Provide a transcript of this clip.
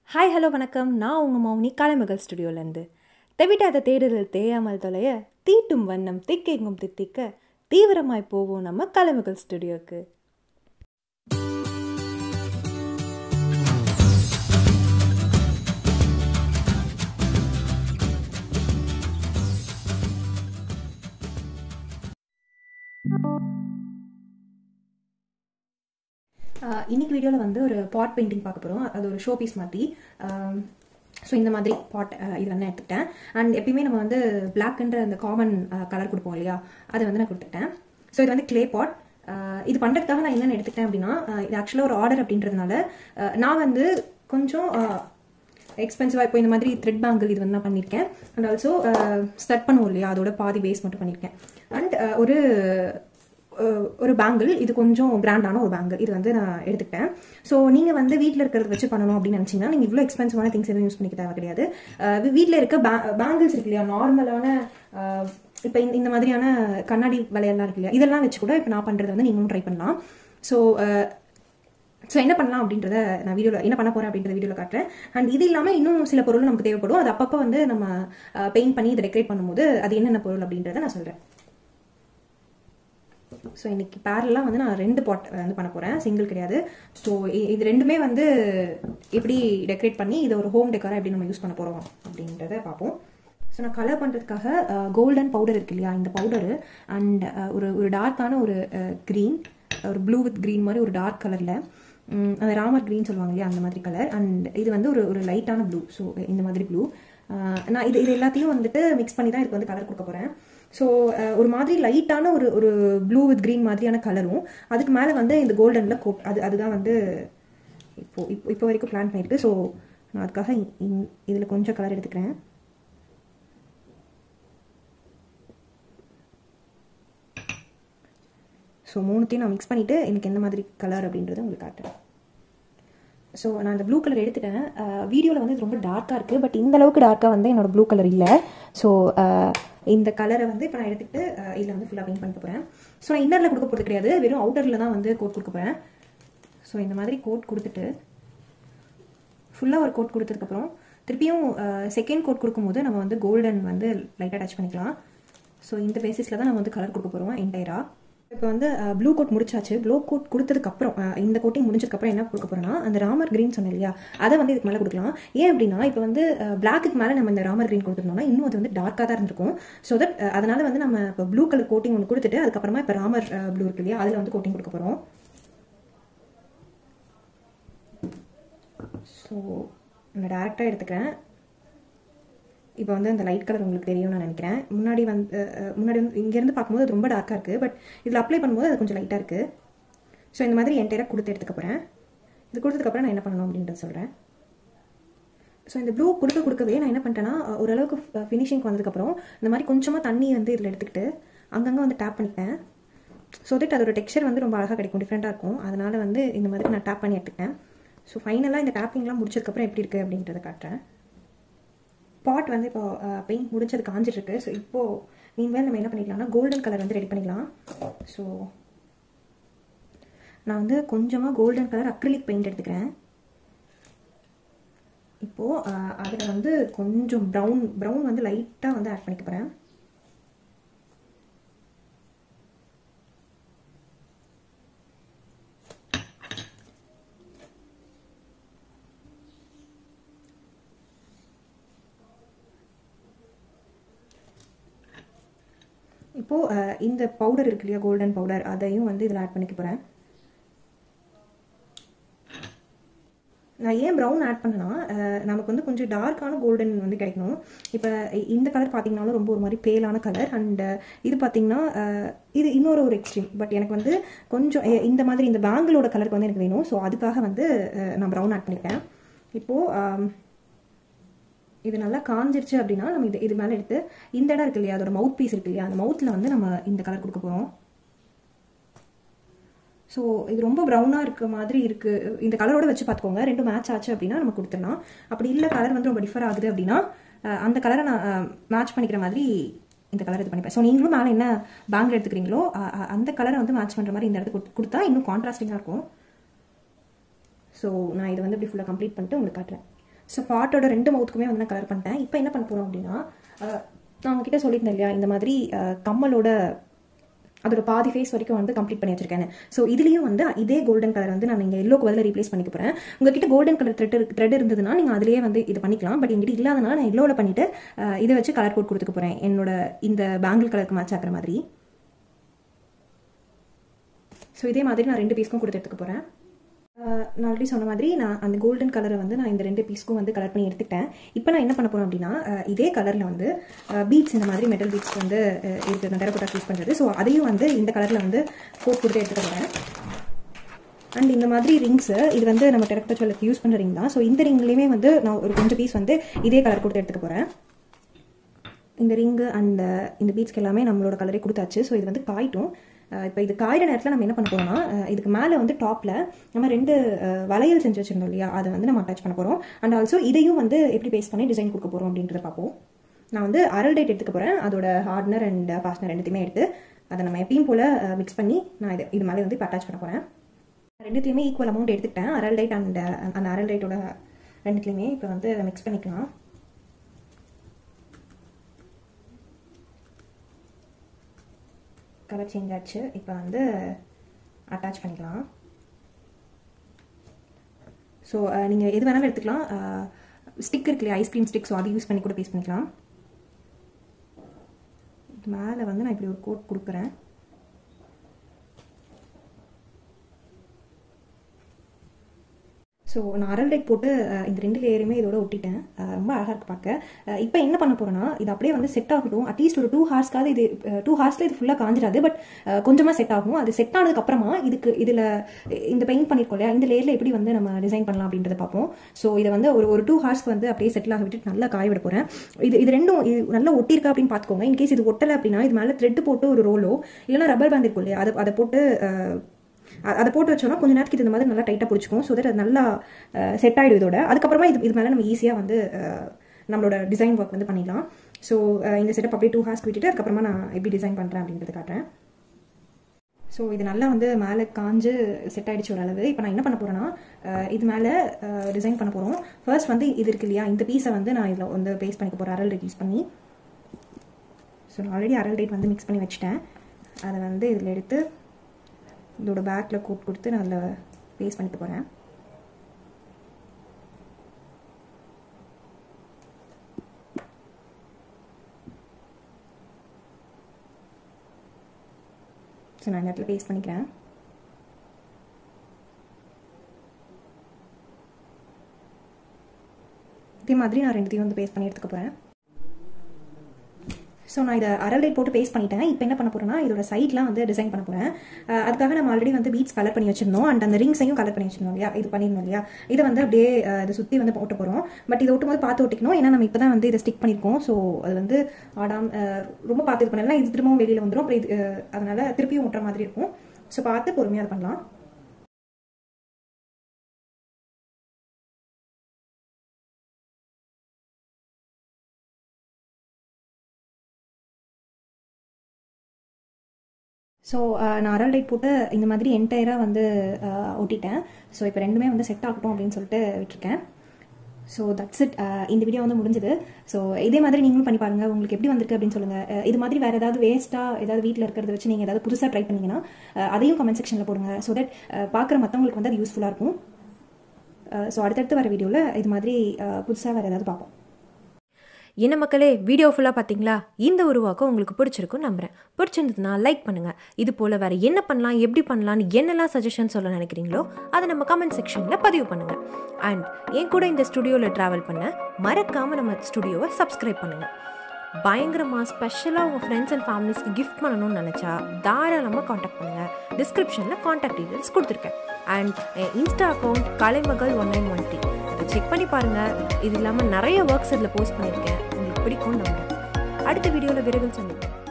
hi hello வணக்கம் நான் உங்கள் மௌனி காலைமகள் ஸ்டுடியோலேருந்து தெவிட்டாத தேடுதல் தேயாமல் தொலைய தீட்டும் வண்ணம் திக்கெங்கும் தித்திக்க தீவிரமாய் போவோம் நம்ம கலைமகள் ஸ்டுடியோக்கு இன்னைக்கு வீடியோவில் வந்து ஒரு பாட் பெயிண்டிங் பார்க்க போகிறோம் அது ஒரு ஷோ பீஸ் மாதிரி ஸோ இந்த மாதிரி பாட் இது வந்து எடுத்துக்கிட்டேன் அண்ட் எப்பயுமே நம்ம வந்து பிளாக்ன்ற அந்த காமன் கலர் கொடுப்போம் இல்லையா அதை வந்து நான் கொடுத்துட்டேன் ஸோ இது வந்து கிளே பாட் இது பண்ணுறதுக்காக நான் என்னென்ன எடுத்துக்கிட்டேன் அப்படின்னா இது ஆக்சுவலாக ஒரு ஆர்டர் அப்படின்றதுனால நான் வந்து கொஞ்சம் எக்ஸ்பென்சிவாக இப்போ இந்த மாதிரி த்ரெட் பேங்கிள் இது வந்து நான் பண்ணியிருக்கேன் அண்ட் ஆல்சோ ஸ்டட் பண்ணுவோம் இல்லையா அதோட பாதி பேஸ் மட்டும் பண்ணியிருக்கேன் அண்ட் ஒரு ஒரு பேங்கிள் இது கொஞ்சம் கிராண்டான ஒரு பேங்கிள் இது வந்து நான் எடுத்துக்கிட்டேன் ஸோ நீங்கள் வந்து வீட்டில் இருக்கிறத வச்சு பண்ணணும் அப்படின்னு நினச்சிங்கன்னா நீங்கள் இவ்வளோ எக்ஸ்பென்சிவான திங்ஸ் எதுவும் யூஸ் பண்ணிக்க தேவை கிடையாது வீட்டில் இருக்க பேங்கிள்ஸ் இருக்கு இல்லையா நார்மலான இப்போ இந்த மாதிரியான கண்ணாடி வளையல்லாம் இருக்கு இல்லையா இதெல்லாம் வச்சு கூட இப்போ நான் பண்ணுறது வந்து நீங்களும் ட்ரை பண்ணலாம் ஸோ ஸோ என்ன பண்ணலாம் அப்படின்றத நான் வீடியோவில் என்ன பண்ண போகிறேன் அப்படின்றத வீடியோவில் காட்டுறேன் அண்ட் இது இல்லாமல் இன்னும் சில பொருள் நமக்கு தேவைப்படும் அது அப்பப்போ வந்து நம்ம பெயிண்ட் பண்ணி இதை டெக்கரேட் பண்ணும்போது அது என்னென்ன பொருள் அப்படின்றத நான் சொல்கிறேன் ஸோ இன்னைக்கு பேரலாம் வந்து நான் ரெண்டு பாட் வந்து பண்ண போகிறேன் சிங்கிள் கிடையாது ஸோ இது ரெண்டுமே வந்து எப்படி டெக்கரேட் பண்ணி இதை ஒரு ஹோம் டெக்கராக எப்படி நம்ம யூஸ் பண்ண போகிறோம் அப்படின்றத பார்ப்போம் ஸோ நான் கலர் பண்ணுறதுக்காக கோல்டன் பவுடர் இருக்கு இல்லையா இந்த பவுடரு அண்ட் ஒரு ஒரு டார்க்கான ஒரு க்ரீன் ஒரு ப்ளூ வித் க்ரீன் மாதிரி ஒரு டார்க் கலரில் அந்த ராமர் க்ரீன் சொல்லுவாங்க இல்லையா அந்த மாதிரி கலர் அண்ட் இது வந்து ஒரு ஒரு லைட்டான ப்ளூ ஸோ இந்த மாதிரி ப்ளூ நான் இது இது எல்லாத்தையும் வந்துட்டு மிக்ஸ் பண்ணி தான் இதுக்கு வந்து கலர் கொடுக்க போகிறேன் ஸோ ஒரு மாதிரி லைட்டான ஒரு ஒரு ப்ளூ வித் க்ரீன் மாதிரியான கலரும் அதுக்கு மேலே வந்து இந்த கோல்டனில் கோட் அது அதுதான் வந்து இப்போ இப்போ இப்போ வரைக்கும் பிளான் பண்ணியிருக்கு ஸோ நான் அதுக்காக இதில் கொஞ்சம் கலர் எடுத்துக்கிறேன் ஸோ மூணுத்தையும் நான் மிக்ஸ் பண்ணிவிட்டு எனக்கு எந்த மாதிரி கலர் அப்படின்றத உங்களுக்கு காட்டுறேன் ஸோ நான் அந்த ப்ளூ கலர் எடுத்துட்டேன் வீடியோவில் வந்து ரொம்ப டார்க்காக இருக்குது பட் இந்த அளவுக்கு டார்க்காக வந்து என்னோட ப்ளூ கலர் இல்லை ஸோ இந்த கலரை வந்து இப்போ நான் எடுத்துகிட்டு இதில் வந்து ஃபுல்லாக பெயிண்ட் பண்ணிட்டு போகிறேன் ஸோ நான் இன்னரில் கொடுக்க போகிறது கிடையாது வெறும் அவுட்டரில் தான் வந்து கோட் கொடுக்க போகிறேன் ஸோ இந்த மாதிரி கோட் கொடுத்துட்டு ஃபுல்லாக ஒரு கோட் கொடுத்ததுக்கப்புறம் திருப்பியும் செகண்ட் கோட் கொடுக்கும்போது நம்ம வந்து கோல்டன் வந்து லைட்டாக டச் பண்ணிக்கலாம் ஸோ இந்த பேசிஸில் தான் நம்ம வந்து கலர் கொடுக்க போகிறோம் என்டையராக இப்போ வந்து ப்ளூ கோட் முடிச்சாச்சு ப்ளூ கோட் கொடுத்ததுக்கப்புறம் இந்த கோட்டிங் முடிஞ்சதுக்கப்புறம் என்ன கொடுக்க போகிறோம்னா அந்த ராமர் க்ரீன் சொன்னேன் இல்லையா அதை வந்து இதுக்கு மேலே கொடுக்கலாம் ஏன் அப்படின்னா இப்போ வந்து பிளாக்கு மேலே நம்ம இந்த ராமர் க்ரீன் கொடுத்துருந்தோம்னா இன்னும் அது வந்து டார்க்காக தான் இருந்திருக்கும் ஸோ தட் அதனால வந்து நம்ம இப்போ ப்ளூ கலர் கோட்டிங் ஒன்று கொடுத்துட்டு அதுக்கப்புறமா இப்போ ராமர் ப்ளூ இருக்கு இல்லையா அதில் வந்து கோட்டிங் கொடுக்க போகிறோம் ஸோ நான் டேரெக்டாக எடுத்துக்கிறேன் இப்போ வந்து அந்த லைட் கலர் உங்களுக்கு தெரியும்னு நான் நினைக்கிறேன் முன்னாடி வந்து முன்னாடி வந்து இங்கேருந்து பார்க்கும்போது அது ரொம்ப டார்க்காக இருக்குது பட் இதில் அப்ளை பண்ணும்போது அது கொஞ்சம் லைட்டாக இருக்குது ஸோ இந்த மாதிரி என்டையராக கொடுத்து எடுத்துக்க போகிறேன் இது கொடுத்ததுக்கப்புறம் நான் என்ன பண்ணணும் அப்படின்றத சொல்கிறேன் ஸோ இந்த ப்ளூ கொடுக்க கொடுக்கவே நான் என்ன பண்ணிட்டேன்னா ஓரளவுக்கு ஃபினிஷிங் வந்ததுக்கப்புறம் இந்த மாதிரி கொஞ்சமாக தண்ணி வந்து இதில் எடுத்துக்கிட்டு அங்கங்கே வந்து டேப் பண்ணிட்டேன் ஸோ தட் அதோட டெக்ஸ்சர் வந்து ரொம்ப அழகாக கிடைக்கும் டிஃப்ரெண்ட்டாக இருக்கும் அதனால் வந்து இந்த மாதிரி நான் டேப் பண்ணி எடுத்துக்கிட்டேன் ஸோ ஃபைனலாக இந்த டேப்பிங்லாம் முடிச்சதுக்கப்புறம் எப்படி இருக்குது அப்படின்றத காட்டுறேன் பாட் வந்து இப்போ பெயிண்ட் முடிஞ்சது காஞ்சிட்ருக்கு ஸோ இப்போது மீன்வேல் நம்ம என்ன பண்ணிக்கலாம்னா கோல்டன் கலர் வந்து ரெடி பண்ணிக்கலாம் ஸோ நான் வந்து கொஞ்சமாக கோல்டன் கலர் அக்ரிலிக் பெயிண்ட் எடுத்துக்கிறேன் இப்போது அதில் வந்து கொஞ்சம் ப்ரௌன் ப்ரௌன் வந்து லைட்டாக வந்து ஆட் பண்ணிக்க போகிறேன் இப்போது இந்த பவுடர் இருக்கு இல்லையா கோல்டன் பவுடர் அதையும் வந்து இதில் ஆட் பண்ணிக்க போகிறேன் நான் ஏன் ப்ரௌன் ஆட் பண்ணனா நமக்கு வந்து கொஞ்சம் டார்க்கான கோல்டன் வந்து கிடைக்கணும் இப்போ இந்த கலர் பார்த்தீங்கனாலும் ரொம்ப ஒரு மாதிரி பேலான கலர் அண்ட் இது பார்த்தீங்கன்னா இது இன்னொரு ஒரு எக்ஸ்ட்ரீம் பட் எனக்கு வந்து கொஞ்சம் இந்த மாதிரி இந்த பேங்கிளோட கலருக்கு வந்து எனக்கு வேணும் ஸோ அதுக்காக வந்து நான் ப்ரௌன் ஆட் பண்ணிப்பேன் இப்போது இது நல்லா காஞ்சிருச்சு அப்படின்னா நம்ம இது இது மேலே எடுத்து இந்த இடம் இருக்கு இல்லையா அதோட மவுத் பீஸ் இருக்கு இல்லையா அந்த மவுத்தில் வந்து நம்ம இந்த கலர் கொடுக்க போகிறோம் ஸோ இது ரொம்ப ப்ரௌனாக இருக்க மாதிரி இருக்குது இந்த கலரோட வச்சு பார்த்துக்கோங்க ரெண்டும் மேட்ச் ஆச்சு அப்படின்னா நம்ம கொடுத்துடலாம் அப்படி இல்லை கலர் வந்து ரொம்ப டிஃபர் ஆகுது அப்படின்னா அந்த கலரை நான் மேட்ச் பண்ணிக்கிற மாதிரி இந்த கலர் இது பண்ணிப்பேன் ஸோ நீங்களும் மேலே என்ன பேங்க் எடுத்துக்கிறீங்களோ அந்த கலரை வந்து மேட்ச் பண்ணுற மாதிரி இந்த இடத்துக்கு கொடுத்தா இன்னும் கான்ட்ராஸ்டிங்காக இருக்கும் ஸோ நான் இதை வந்து இப்படி ஃபுல்லாக கம்ப்ளீட் பண்ணிட்டு உங்களுக்கு காட்டுறேன் ஸோ பாட்டோட ரெண்டு மவுத்துக்குமே வந்து நான் கலர் பண்ணிட்டேன் இப்போ என்ன பண்ண போகிறோம் அப்படின்னா அஹ், நான் உங்ககிட்ட சொல்லியிருந்தேன் இல்லையா இந்த மாதிரி அஹ், கம்மலோட அதோட பாதி ஃபேஸ் வரைக்கும் வந்து கம்ப்ளீட் பண்ணி வச்சிருக்கேன் ஸோ இதுலேயும் வந்து இதே கோல்டன் கலர் வந்து நான் இங்கே எல்லோக்கு பதில் ரீப்ளேஸ் பண்ணிக்க போகிறேன் உங்ககிட்ட கோல்டன் கலர் த்ரெட் த்ரெட் இருந்ததுன்னா நீங்கள் அதிலேயே வந்து இது பண்ணிக்கலாம் பட் எங்கிட்ட இல்லாதனால நான் எல்லோவில் பண்ணிட்டு அஹ், இதை வச்சு கலர் கோட் கொடுத்துக்க போகிறேன் என்னோட இந்த பேங்கிள் கலருக்கு மேட்ச் ஆகிற மாதிரி ஸோ இதே மாதிரி நான் ரெண்டு பீஸ்க்கும் கொடுத்து எடுத்துக்க போகிறேன் நான் ஆல்ரெடி சொன்ன மாதிரி நான் அந்த கோல்டன் கலரை வந்து நான் இந்த ரெண்டு பீஸ்க்கும் வந்து கலர் பண்ணி எடுத்துக்கிட்டேன் இப்போ நான் என்ன பண்ண போகிறேன் அப்படின்னா அஹ், இதே கலரில் வந்து பீட்ஸ் இந்த மாதிரி மெட்டல் பீட்ஸ் வந்து அஹ், இருக்குது நான் டெரகோட்டா யூஸ் பண்ணுறது ஸோ அதையும் வந்து இந்த கலரில் வந்து கோட் கொடுத்து எடுத்துக்க போகிறேன் அண்ட் இந்த மாதிரி ரிங்ஸு இது வந்து நம்ம டெரக்டா சொல்லுக்கு யூஸ் பண்ணுற ரிங் தான் ஸோ இந்த ரிங்லேயுமே வந்து நான் ஒரு கொஞ்சம் பீஸ் வந்து இதே கலர் கொடுத்து எடுத்துக்க போகிறேன் இந்த ரிங்கு அண்ட் இந்த பீட்ஸ்க்கு எல்லாமே நம்மளோட கலரே கொடுத்தாச்சு ஸோ இது வந்து காயிட்டும் இப்போ இது காயிற நேரத்தில் நம்ம என்ன பண்ண போறோம்னா அஹ் இதுக்கு மேலே வந்து டாப்பில் நம்ம ரெண்டு அஹ், வளையல் செஞ்சு வச்சிருந்தோம் இல்லையா அதை வந்து நம்ம அட்டாச் பண்ண போகிறோம் அண்ட் ஆல்சோ இதையும் வந்து எப்படி பேஸ்ட் பண்ணி டிசைன் கொடுக்க போகிறோம் அப்படின்றத பார்ப்போம் நான் வந்து அரல் டேட் எடுத்துக்க போகிறேன் அதோட ஹார்ட்னர் அண்ட் ஃபாஸ்ட்னர் ரெண்டுத்தையுமே எடுத்து அதை நம்ம எப்பயும் போல் மிக்ஸ் பண்ணி நான் இது இது மேலே வந்து இப்போ அட்டாச் பண்ண போகிறேன் ரெண்டுத்தையுமே ஈக்குவல் அமௌண்ட் எடுத்துக்கிட்டேன் அரல் டைட் அண்ட் அந்த அரல் டைட்டோட ரெண்டுத்துலையுமே இப்போ வந்து மிக்ஸ் பண்ணிக்கலாம் கலர் சேஞ்ச் ஆச்சு இப்போ வந்து அட்டாச் பண்ணிக்கலாம் ஸோ நீங்கள் எது வேணாலும் எடுத்துக்கலாம் ஸ்டிக் இருக்கு இல்லையா ஐஸ்கிரீம் ஸ்டிக் ஸோ அதை யூஸ் பண்ணி கூட பேஸ்ட் பண்ணிக்கலாம் மேலே வந்து நான் இப்படி ஒரு கோட் கொடுக்குறேன் ஸோ நான் அரல் டைட் போட்டு அஹ், இந்த ரெண்டு லேயருமே இதோட ஒட்டிட்டேன் அஹ், ரொம்ப அழகாக இருக்கு பார்க்க இப்போ என்ன பண்ண போறேன்னா இது அப்படியே வந்து செட் ஆகட்டும் அட்லீஸ்ட் ஒரு டூ ஹார்ஸ்க்காவது இது டூ ஹார்ஸ்ல இது ஃபுல்லாக காஞ்சிடாது பட் கொஞ்சமாக செட் ஆகும் அது செட் ஆனதுக்கு அப்புறமா இதுக்கு இதில் இந்த பெயிண்ட் பண்ணியிருக்கோம் இல்லையா இந்த லேயரில் எப்படி வந்து நம்ம டிசைன் பண்ணலாம் அப்படின்றத பார்ப்போம் ஸோ இதை வந்து ஒரு ஒரு டூ ஹார்ஸ்க்கு வந்து அப்படியே செட்டில் ஆக விட்டுட்டு நல்லா காய விட போகிறேன் இது இது ரெண்டும் இது நல்லா ஒட்டியிருக்கா அப்படின்னு பார்த்துக்கோங்க இன்கேஸ் இது ஒட்டலை அப்படின்னா இது மேலே த்ரெட் போட்டு ஒரு ரோலோ இல்லைன்னா ரப்பர் பேண்ட் இருக்கும் இல்லையா அதை அதை போட்டு அஹ், அ- அதை போட்டு வச்சோம்னா கொஞ்ச நேரத்துக்கு இது இந்த மாதிரி நல்லா டைட்டாக பிடிச்சிக்கும் ஸோ தட் அது நல்லா செட் ஆகிடும் இதோட அதுக்கப்புறமா இது இது மேலே நம்ம ஈஸியாக வந்து அஹ், நம்மளோட டிசைன் ஒர்க் வந்து பண்ணிடலாம் ஸோ இந்த செட்டப் அப்படியே டூ ஹார்ஸ் விட்டுட்டு அதுக்கப்புறமா நான் எப்படி டிசைன் பண்ணுறேன் அப்படின்றத காட்டுறேன் ஸோ இது நல்லா வந்து மேலே காஞ்சு செட் ஆயிடுச்சு ஒரு அளவு இப்போ நான் என்ன பண்ண போகிறேன்னா இது மேலே டிசைன் பண்ண போகிறோம் ஃபர்ஸ்ட் வந்து இது இருக்கு இல்லையா இந்த பீஸை வந்து நான் இதில் வந்து பேஸ்ட் பண்ணிக்க போகிறேன் அரல் யூஸ் பண்ணி ஸோ நான் ஆல்ரெடி அரல் டேட் வந்து மிக்ஸ் பண்ணி வச்சுட்டேன் அதை வந்து இதில் எடுத்து இதோட பேக்கில் கூட் கொடுத்து நான் அதில் பேஸ்ட் பண்ணிட்டு போகிறேன் ஸோ நான் இந்த இடத்துல பேஸ்ட் பண்ணிக்கிறேன் இதே மாதிரி நான் ரெண்டுத்தையும் வந்து பேஸ்ட் பண்ணி எடுத்துக்க போகிறேன் ஸோ நான் இதை அரல் லைட் போட்டு பேஸ்ட் பண்ணிட்டேன் இப்போ என்ன பண்ண போறேன்னா இதோட சைட்லாம் வந்து டிசைன் பண்ண போகிறேன் அதுக்காக நம்ம ஆல்ரெடி வந்து பீட்ஸ் கலர் பண்ணி வச்சிருந்தோம் அண்ட் அந்த ரிங்ஸையும் கலர் பண்ணி வச்சிருந்தோம் இல்லையா இது பண்ணியிருந்தோம் இல்லையா இதை வந்து அப்படியே அஹ், இதை சுற்றி வந்து போட்டு போகிறோம் பட் இதை ஒட்டும் போது பார்த்து ஒட்டிக்கணும் ஏன்னா நம்ம இப்போ தான் வந்து இதை ஸ்டிக் பண்ணியிருக்கோம் ஸோ அது வந்து ஆடாம் அஹ், ரொம்ப பார்த்து இது பண்ணலாம் இது திரும்பவும் வெளியில் வந்துடும் அப்புறம் இது அஹ், அதனால திருப்பியும் ஒட்டுற மாதிரி இருக்கும் ஸோ பார்த்து பொறுமையாக அது பண்ணலாம் ஸோ நான் அரல் லைட் போட்டு இந்த மாதிரி என்டையராக வந்து அஹ், ஒட்டிட்டேன் ஸோ இப்போ ரெண்டுமே வந்து செட் ஆகட்டும் அப்படின்னு சொல்லிட்டு விட்டுருக்கேன் ஸோ தட்ஸ் இட் இந்த வீடியோ வந்து முடிஞ்சது ஸோ இதே மாதிரி நீங்களும் பண்ணி பாருங்க உங்களுக்கு எப்படி வந்திருக்கு அப்படின்னு சொல்லுங்க அஹ், இது மாதிரி வேற ஏதாவது வேஸ்ட்டாக ஏதாவது வீட்டில் இருக்கிறத வச்சு நீங்கள் ஏதாவது புதுசாக ட்ரை பண்ணீங்கன்னா அஹ், அதையும் கமெண்ட் செக்ஷனில் போடுங்க ஸோ தட் பார்க்குற மற்றவங்களுக்கு வந்து அது யூஸ்ஃபுல்லாக இருக்கும் ஸோ அடுத்தடுத்து வர வீடியோவில் இது மாதிரி புதுசாக வேறு ஏதாவது பார்ப்போம் என்ன மக்களே வீடியோ ஃபுல்லாக பார்த்தீங்களா இந்த உருவாக்கம் உங்களுக்கு பிடிச்சிருக்கும் நம்புறேன் பிடிச்சிருந்ததுன்னா லைக் பண்ணுங்கள் இது போல் வேறு என்ன பண்ணலாம் எப்படி பண்ணலாம்னு என்னெல்லாம் சஜஷன் சொல்ல நினைக்கிறீங்களோ அதை நம்ம கமெண்ட் செக்ஷனில் பதிவு பண்ணுங்கள் அண்ட் என் கூட இந்த ஸ்டுடியோவில் ட்ராவல் பண்ண மறக்காமல் நம்ம ஸ்டுடியோவை சப்ஸ்கிரைப் பண்ணுங்கள் பயங்கரமாக ஸ்பெஷலாக உங்கள் ஃப்ரெண்ட்ஸ் அண்ட் ஃபேமிலிஸ்க்கு கிஃப்ட் பண்ணணும்னு நினச்சா தாராளமாக காண்டாக்ட் பண்ணுங்கள் டிஸ்கிரிப்ஷனில் காண்டாக்ட் டீட்டெயில்ஸ் கொடுத்துருக்கேன் அண்ட் என் Insta account Kalaimagal one nine one three அதை செக் பண்ணி பாருங்கள் இது இல்லாமல் நிறைய ஒர்க்ஸ் இதில் போஸ்ட் பண்ணியிருக்கேன் உங்களுக்கு பிடிக்கும்னு நம்புறேன் அடுத்த வீடியோவில் விரைவில் சந்திப்போம்